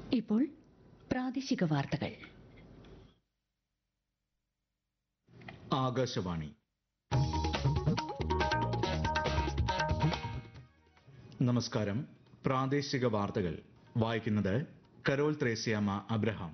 ഇപ്പോൾ പ്രാദേശിക വാർത്തകൾ ആകാശവാണി നമസ്കാരം പ്രാദേശിക വാർത്തകൾ വായിക്കുന്നത് കരോൾ ത്രേസ്യാമ അബ്രഹാം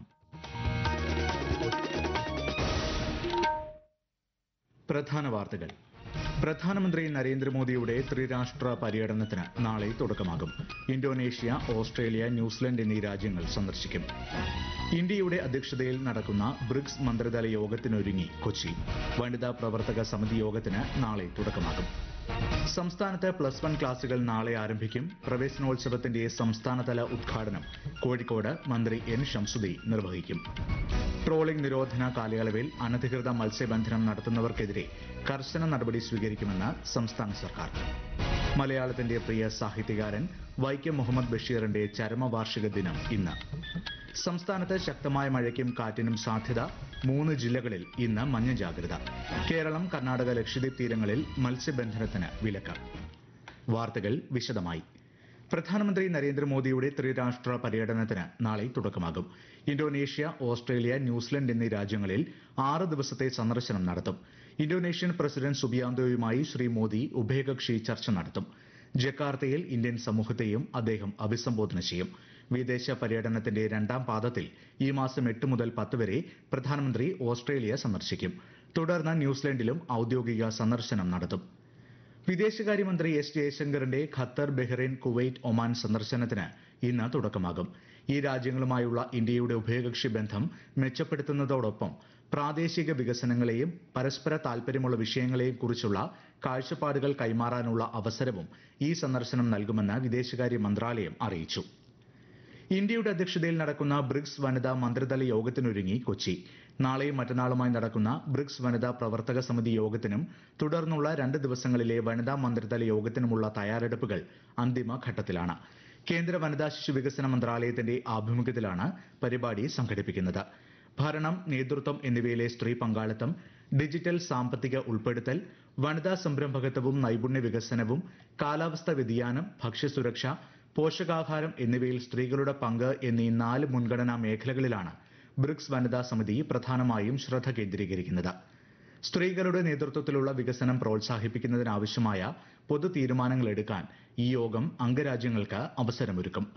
പ്രധാന വാർത്തകൾ പ്രധാനമന്ത്രി നരേന്ദ്രമോദിയുടെ ത്രിരാഷ്ട്ര പര്യടനത്തിന് നാളെ തുടക്കമാകും ഇന്തോനേഷ്യ ഓസ്ട്രേലിയ ന്യൂസിലൻഡ് എന്നീ രാജ്യങ്ങൾ സന്ദർശിക്കും ഇന്ത്യയുടെ അധ്യക്ഷതയിൽ നടക്കുന്ന ബ്രിക്സ് മന്ത്രിതല യോഗത്തിനൊരുങ്ങി കൊച്ചി വനിതാ പ്രവർത്തക സമിതി യോഗത്തിന് നാളെ തുടക്കമാകും സംസ്ഥാനത്ത് പ്ലസ് വൺ ക്ലാസുകൾ നാളെ ആരംഭിക്കും പ്രവേശനോത്സവത്തിന്റെ സംസ്ഥാനതല ഉദ്ഘാടനം കോഴിക്കോട് മന്ത്രി എൻ ഷംസുദി നിർവഹിക്കും ട്രോളിംഗ് നിരോധന കാലയളവിൽ അനധികൃത മത്സ്യബന്ധനം നടത്തുന്നവർക്കെതിരെ കർശന നടപടി സ്വീകരിക്കുമെന്ന് സംസ്ഥാന സർക്കാർ മലയാളത്തിന്റെ പ്രിയ സാഹിത്യകാരൻ വൈക്കം മുഹമ്മദ് ബഷീറിന്റെ ചരമവാർഷിക ദിനം ഇന്ന് സംസ്ഥാനത്ത് ശക്തമായ മഴയ്ക്കും കാറ്റിനും സാധ്യത മൂന്ന് ജില്ലകളിൽ ഇന്ന് മഞ്ഞ ജാഗ്രത കേരളം കർണാടക ലക്ഷദ്വീപ് തീരങ്ങളിൽ മത്സ്യബന്ധനത്തിന് വിലക്ക് വാർത്തകൾ വിശദമായി പ്രധാനമന്ത്രി നരേന്ദ്രമോദിയുടെ ത്രിരാഷ്ട്ര പര്യടനത്തിന് നാളെ തുടക്കമാകും ഇന്തോനേഷ്യ ഓസ്ട്രേലിയ ന്യൂസിലൻഡ് എന്നീ രാജ്യങ്ങളിൽ ആറ് ദിവസത്തെ സന്ദർശനം നടത്തും ഇന്തോനേഷ്യൻ പ്രസിഡന്റ് സുബിയാന്തോയുമായി ശ്രീ മോദി ഉഭയകക്ഷി ചർച്ച നടത്തും ജക്കാർത്തയിൽ ഇന്ത്യൻ സമൂഹത്തെയും അദ്ദേഹം അഭിസംബോധന ചെയ്യും വിദേശ പര്യടനത്തിന്റെ രണ്ടാം പാദത്തിൽ ഈ മാസം എട്ട് മുതൽ പത്ത് വരെ പ്രധാനമന്ത്രി ഓസ്ട്രേലിയ സന്ദർശിക്കും തുടർന്ന് ന്യൂസിലൻഡിലും ഔദ്യോഗിക സന്ദർശനം നടത്തും വിദേശകാര്യമന്ത്രി എസ് ജയശങ്കറിന്റെ ഖത്തർ ബഹ്റൈൻ കുവൈറ്റ് ഒമാൻ സന്ദർശനത്തിന് ഇന്ന് തുടക്കമാകും ഈ രാജ്യങ്ങളുമായുള്ള ഇന്ത്യയുടെ ഉഭയകക്ഷി ബന്ധം മെച്ചപ്പെടുത്തുന്നതോടൊപ്പം പ്രാദേശിക വികസനങ്ങളെയും പരസ്പര താൽപര്യമുള്ള വിഷയങ്ങളെയും കുറിച്ചുള്ള കാഴ്ചപ്പാടുകൾ കൈമാറാനുള്ള അവസരവും ഈ സന്ദർശനം നൽകുമെന്ന് വിദേശകാര്യ മന്ത്രാലയം അറിയിച്ചു ഇന്ത്യയുടെ അധ്യക്ഷതയിൽ നടക്കുന്ന ബ്രിക്സ് വനിതാ മന്ത്രിതല യോഗത്തിനൊരുങ്ങി കൊച്ചി നാളെയും മറ്റന്നാളുമായി നടക്കുന്ന ബ്രിക്സ് വനിതാ പ്രവർത്തക സമിതി യോഗത്തിനും തുടർന്നുള്ള രണ്ട് ദിവസങ്ങളിലെ വനിതാ മന്ത്രിതല യോഗത്തിനുമുള്ള തയ്യാറെടുപ്പുകൾ അന്തിമ ഘട്ടത്തിലാണ് കേന്ദ്ര വനിതാ ശിശു വികസന മന്ത്രാലയത്തിന്റെ ആഭിമുഖ്യത്തിലാണ് പരിപാടി സംഘടിപ്പിക്കുന്നത് ഭരണം നേതൃത്വം എന്നിവയിലെ സ്ത്രീ പങ്കാളിത്തം ഡിജിറ്റൽ സാമ്പത്തിക ഉൾപ്പെടുത്തൽ വനിതാ സംരംഭകത്വവും നൈപുണ്യ വികസനവും കാലാവസ്ഥാ വ്യതിയാനം ഭക്ഷ്യസുരക്ഷ പോഷകാഹാരം എന്നിവയിൽ സ്ത്രീകളുടെ പങ്ക് എന്നീ നാല് മുൻഗണനാ മേഖലകളിലാണ് ബ്രിക്സ് വനിതാ സമിതി പ്രധാനമായും ശ്രദ്ധ കേന്ദ്രീകരിക്കുന്നത് സ്ത്രീകളുടെ നേതൃത്വത്തിലുള്ള വികസനം പ്രോത്സാഹിപ്പിക്കുന്നതിനാവശ്യമായ പൊതു തീരുമാനങ്ങൾ എടുക്കാൻ ഈ യോഗം അംഗരാജ്യങ്ങൾക്ക് അവസരമൊരുക്കും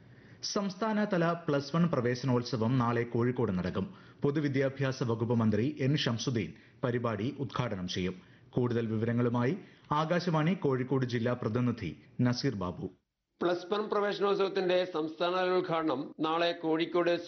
സംസ്ഥാനതല പ്ലസ് വൺ പ്രവേശനോത്സവം നാളെ കോഴിക്കോട് നടക്കും പൊതുവിദ്യാഭ്യാസ വകുപ്പ് മന്ത്രി എൻ ഷംസുദ്ദീൻ പരിപാടി ഉദ്ഘാടനം ചെയ്യും കൂടുതൽ വിവരങ്ങളുമായി ആകാശവാണി കോഴിക്കോട് ജില്ലാ പ്രതിനിധി നസീർ ബാബു പ്ലസ് വൺ പ്രവേശനോത്സവത്തിന്റെ സംസ്ഥാനതല ഉദ്ഘാടനം നാളെ കോഴിക്കോട്